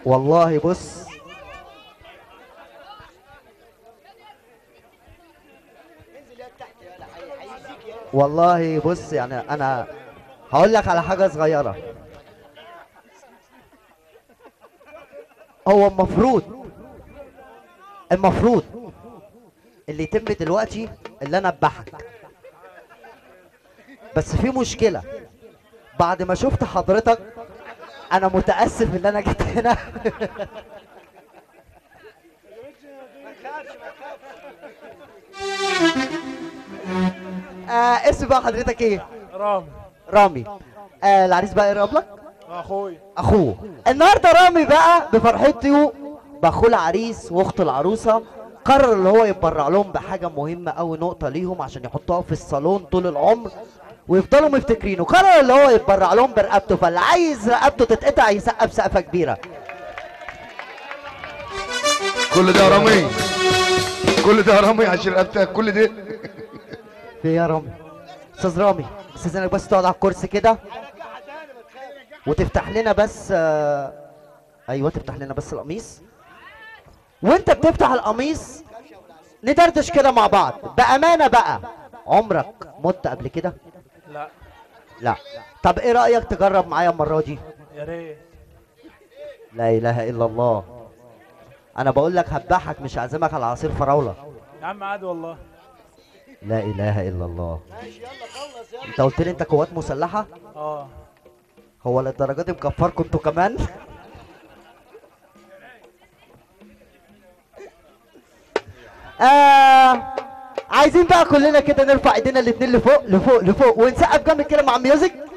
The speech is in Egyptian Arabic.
والله بص والله بص يعني انا هقول لك على حاجه صغيره هو المفروض المفروض اللي يتم دلوقتي اللي انا اذبحك بس في مشكله بعد ما شفت حضرتك انا متاسف ان انا جيت هنا آه اسم بقى حضرتك ايه رامي رامي آه العريس بقى يقرب لك اخوي اخوه النهارده رامي بقى بفرحته باخوه العريس واخته العروسه قرر اللي هو يتبرع لهم بحاجه مهمه قوي نقطه ليهم عشان يحطوها في الصالون طول العمر ويفضلوا مفتكرينه قرر اللي هو يتبرع لهم برقبته فاللي عايز رقبته تتقطع يسقف سقفه كبيره كل ده رامي كل ده رامي عشان رقبتك كل ده في إيه يا رامي استاذ رامي استاذنك بس تقعد على الكرسي كده وتفتح لنا بس آه، ايوه تفتح لنا بس القميص وانت بتفتح القميص ندردش كده مع بعض بامانه بقى عمرك مت قبل كده لا لا طب ايه رايك تجرب معايا المره دي يا ريت لا اله الا الله انا بقول لك هذبحك مش هعزمك على عصير فراوله يا عم عادي والله لا اله الا الله انت قلت لي انت قوات مسلحه اه هو للدرجه دي مكفركم انتوا كمان آه عايزين بقى كلنا كده نرفع ايدينا الاتنين لفوق لفوق لفوق ونسقف جامد كده مع الميوزك